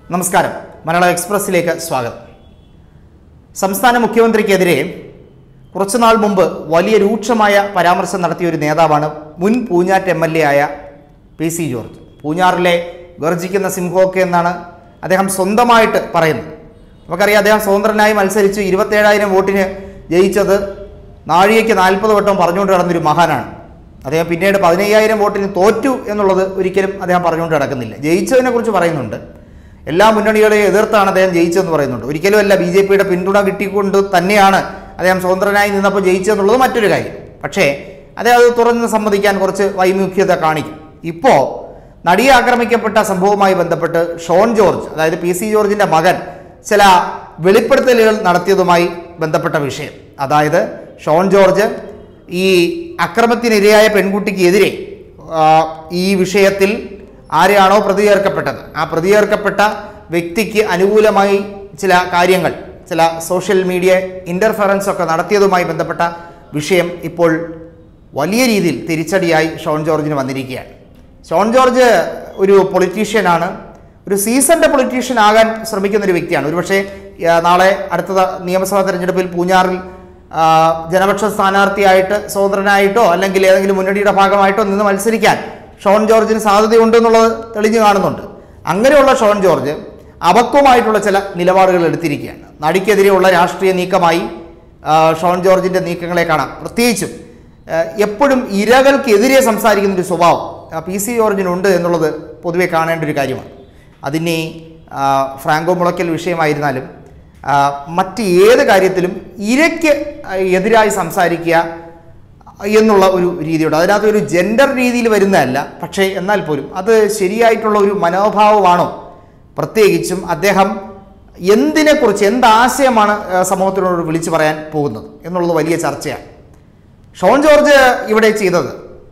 നമസ്കാരം മലയാളം എക്സ്പ്രസ്സിലേക്ക് സ്വാഗതം സംസ്ഥാന മുഖ്യമന്ത്രിക്കെതിരെ കുറച്ചുനാൾ മുമ്പ് വലിയ രൂക്ഷമായ പരാമർശം നടത്തിയ ഒരു നേതാവാണ് മുൻ പൂഞ്ഞാറ്റ് എം എൽ എ ആയ പി സി ജോർജ് പൂഞ്ഞാറിലെ ഗർജിക്കുന്ന സിംഹമൊക്കെ എന്നാണ് അദ്ദേഹം സ്വന്തമായിട്ട് പറയുന്നത് നമുക്കറിയാം അദ്ദേഹം സ്വതന്ത്രനായി മത്സരിച്ച് ഇരുപത്തേഴായിരം വോട്ടിന് ജയിച്ചത് നാഴികയ്ക്ക് നാൽപ്പത് വട്ടം പറഞ്ഞുകൊണ്ട് നടന്നൊരു മഹാനാണ് അദ്ദേഹം പിന്നീട് പതിനയ്യായിരം വോട്ടിന് തോറ്റു എന്നുള്ളത് ഒരിക്കലും അദ്ദേഹം പറഞ്ഞുകൊണ്ട് നടക്കുന്നില്ല ജയിച്ചതിനെ കുറിച്ച് പറയുന്നുണ്ട് എല്ലാ മുന്നണികളെയും എതിർത്താണ് അദ്ദേഹം ജയിച്ചതെന്ന് പറയുന്നുണ്ട് ഒരിക്കലും അല്ല ബി ജെ പിയുടെ പിന്തുണ കിട്ടിക്കൊണ്ട് തന്നെയാണ് അദ്ദേഹം സ്വതന്ത്രനായി നിന്നപ്പോൾ ജയിച്ചതെന്നുള്ളത് മറ്റൊരു കാര്യം പക്ഷേ അദ്ദേഹം അത് തുറന്ന് സമ്മതിക്കാൻ കുറച്ച് വൈമുഖ്യത കാണിക്കും ഇപ്പോൾ നടിയെ ആക്രമിക്കപ്പെട്ട സംഭവവുമായി ബന്ധപ്പെട്ട് ഷോൺ ജോർജ് അതായത് പി സി ജോർജിൻ്റെ മകൻ ചില വെളിപ്പെടുത്തലുകൾ നടത്തിയതുമായി ബന്ധപ്പെട്ട വിഷയം അതായത് ഷോൺ ജോർജ് ഈ അക്രമത്തിനിരയായ പെൺകുട്ടിക്കെതിരെ ആ, ഈ വിഷയത്തിൽ ആരെയാണോ പ്രതി ചേർക്കപ്പെട്ടത് ആ പ്രതി ചേർക്കപ്പെട്ട വ്യക്തിക്ക് അനുകൂലമായി ചില കാര്യങ്ങൾ ചില സോഷ്യൽ മീഡിയ ഇൻ്റർഫറൻസ് ഒക്കെ നടത്തിയതുമായി ബന്ധപ്പെട്ട വിഷയം ഇപ്പോൾ വലിയ രീതിയിൽ തിരിച്ചടിയായി ഷോൺ ജോർജിന് വന്നിരിക്കുകയാണ് ഷോൺ ജോർജ് ഒരു പൊളിറ്റീഷ്യനാണ് ഒരു സീസൺഡ് പൊളിറ്റീഷ്യൻ ആകാൻ ശ്രമിക്കുന്ന ഒരു വ്യക്തിയാണ് ഒരുപക്ഷെ ആ, നാളെ അടുത്ത ത- നിയമസഭാ തെരഞ്ഞെടുപ്പിൽ പൂഞ്ഞാറിൽ ആ, ജനപക്ഷ സ്ഥാനാർത്ഥിയായിട്ട് സ്വതന്ത്രനായിട്ടോ അല്ലെങ്കിൽ ഏതെങ്കിലും മുന്നണിയുടെ ഭാഗമായിട്ടോ നിന്ന് മത്സരിക്കാൻ ഷോൺ ജോർജിന് സാധ്യതയുണ്ട് എന്നുള്ളത് തെളിഞ്ഞു കാണുന്നുണ്ട് അങ്ങനെയുള്ള ഷോൺ ജോർജ് അപക്വമായിട്ടുള്ള ചില നിലപാടുകൾ എടുത്തിരിക്കുകയാണ് നടിക്കെതിരെയുള്ള രാഷ്ട്രീയ നീക്കമായി ആ, ഷോൺ ജോർജിൻ്റെ നീക്കങ്ങളെ കാണാം പ്രത്യേകിച്ചും ആ, എപ്പോഴും ഇരകൾക്കെതിരെ സംസാരിക്കുന്ന ഒരു സ്വഭാവം ആ, പി സി ജോർജിനുണ്ട് എന്നുള്ളത് പൊതുവെ കാണേണ്ട ഒരു കാര്യമാണ് അതിനെ ആ, ഫ്രാങ്കോ മുളയ്ക്കൽ വിഷയമായിരുന്നാലും ആ, മറ്റ് ഏത് കാര്യത്തിലും ഇരയ്ക്ക് എതിരായി സംസാരിക്കുക എന്നുള്ള ഒരു രീതിയുണ്ട് അതിനകത്ത് ഒരു ജെൻഡർ രീതിയിൽ വരുന്നതല്ല പക്ഷേ എന്നാൽ പോലും അത് ശരിയായിട്ടുള്ള ഒരു മനോഭാവമാണോ പ്രത്യേകിച്ചും അദ്ദേഹം എന്തിനെക്കുറിച്ച് എന്താശയമാണ് ആ, സമൂഹത്തിനോട് വിളിച്ചു പറയാൻ പോകുന്നത് എന്നുള്ളത് വലിയ ചർച്ചയാണ് ഷോൺ ജോർജ് ഇവിടെ ചെയ്തത്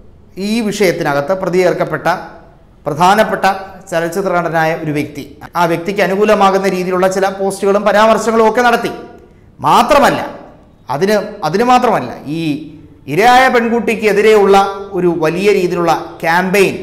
ഈ വിഷയത്തിനകത്ത് പ്രതി ചേർക്കപ്പെട്ട പ്രധാനപ്പെട്ട ചലച്ചിത്ര നടനായ ഒരു വ്യക്തി ആ വ്യക്തിക്ക് അനുകൂലമാകുന്ന രീതിയിലുള്ള ചില പോസ്റ്റുകളും പരാമർശങ്ങളും ഒക്കെ നടത്തി മാത്രമല്ല അതിന് അതിന് മാത്രമല്ല ഈ ഇരയായ പെൺകുട്ടിക്കെതിരെയുള്ള ഒരു വലിയ രീതിയിലുള്ള ക്യാമ്പയിൻ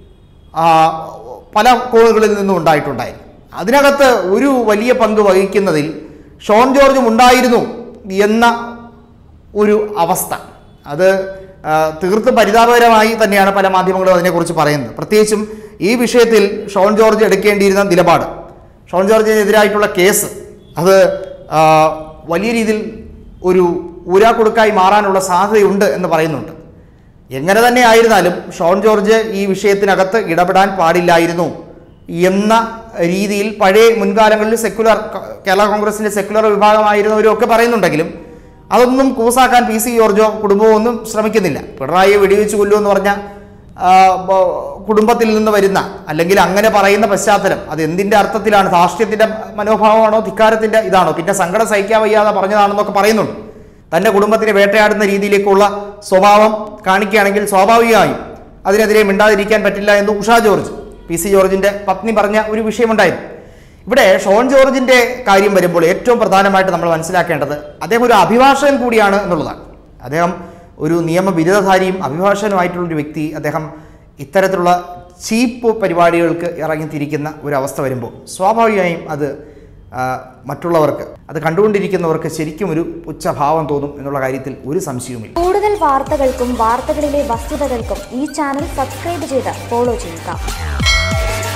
പല കോണുകളിൽ നിന്നും ഉണ്ടായിട്ടുണ്ടായിരുന്നു അതിനകത്ത് ഒരു വലിയ പങ്ക് വഹിക്കുന്നതിൽ ഷോൺ ജോർജും ഉണ്ടായിരുന്നു എന്ന ഒരു അവസ്ഥ അത് ആ, തീർത്തും പരിതാപകരമായി തന്നെയാണ് പല മാധ്യമങ്ങളും അതിനെക്കുറിച്ച് പറയുന്നത് പ്രത്യേകിച്ചും ഈ വിഷയത്തിൽ ഷോൺ ജോർജ് എടുക്കേണ്ടിയിരുന്ന നിലപാട് ഷോൺ ജോർജിനെതിരായിട്ടുള്ള കേസ് അത് ആ, വലിയ രീതിയിൽ ഒരു ഊരാക്കുടുക്കായി മാറാനുള്ള സാധ്യതയുണ്ട് എന്ന് പറയുന്നുണ്ട് എങ്ങനെ തന്നെ ആയിരുന്നാലും ഷോൺ ജോർജ് ഈ വിഷയത്തിനകത്ത് ഇടപെടാൻ പാടില്ലായിരുന്നു എന്ന രീതിയിൽ പഴയ മുൻകാലങ്ങളിൽ സെക്യുലർ കേരള കോൺഗ്രസിന്റെ സെക്യുലർ വിഭാഗമായിരുന്നവരും ഒക്കെ പറയുന്നുണ്ടെങ്കിലും അതൊന്നും കൂസാക്കാൻ പി സി ജോർജോ കുടുംബവും ഒന്നും ശ്രമിക്കുന്നില്ല പിണറായിയെ വെടിവെച്ച് കൊല്ലുമെന്ന് പറഞ്ഞ ആ, ബ- കുടുംബത്തിൽ നിന്ന് വരുന്ന അല്ലെങ്കിൽ അങ്ങനെ പറയുന്ന പശ്ചാത്തലം അത് എന്തിന്റെ അർത്ഥത്തിലാണ് ധാർഷ്ട്യത്തിന്റെ മനോഭാവമാണോ ധിക്കാരത്തിന്റെ ഇതാണോ പിന്നെ സങ്കടം സഹിക്കാൻ വയ്യാതെ പറഞ്ഞതാണെന്നൊക്കെ പറയുന്നുണ്ട് തൻ്റെ കുടുംബത്തിനെ വേട്ടയാടുന്ന രീതിയിലേക്കുള്ള സ്വഭാവം കാണിക്കുകയാണെങ്കിൽ സ്വാഭാവികമായും അതിനെതിരെ മിണ്ടാതിരിക്കാൻ പറ്റില്ല എന്ന് ഉഷാ ജോർജ് പി സി ജോർജിൻ്റെ പത്നി പറഞ്ഞ ഒരു വിഷയമുണ്ടായിരുന്നു ഇവിടെ ഷോൺ ജോർജിൻ്റെ കാര്യം വരുമ്പോൾ ഏറ്റവും പ്രധാനമായിട്ട് നമ്മൾ മനസ്സിലാക്കേണ്ടത് അദ്ദേഹം ഒരു അഭിഭാഷകൻ കൂടിയാണ് എന്നുള്ളതാണ് അദ്ദേഹം ഒരു നിയമ ബിരുദധാരിയും അഭിഭാഷകനുമായിട്ടുള്ളൊരു വ്യക്തി അദ്ദേഹം ഇത്തരത്തിലുള്ള ചീപ്പ് പരിപാടികൾക്ക് ഇറങ്ങിത്തിരിക്കുന്ന ഒരു അവസ്ഥ വരുമ്പോൾ സ്വാഭാവികമായും അത് ആ, മറ്റുള്ളവർക്ക് അത് കണ്ടുകൊണ്ടിരിക്കുന്നവർക്ക് ശരിക്കും ഒരു പുച്ഛഭാവം തോന്നും എന്നുള്ള കാര്യത്തിൽ ഒരു സംശയവുമില്ല കൂടുതൽ വാർത്തകൾക്കും വാർത്തകളിലെ വസ്തുതകൾക്കും ഈ ചാനൽ സബ്സ്ക്രൈബ് ചെയ്ത് ഫോളോ ചെയ്യുക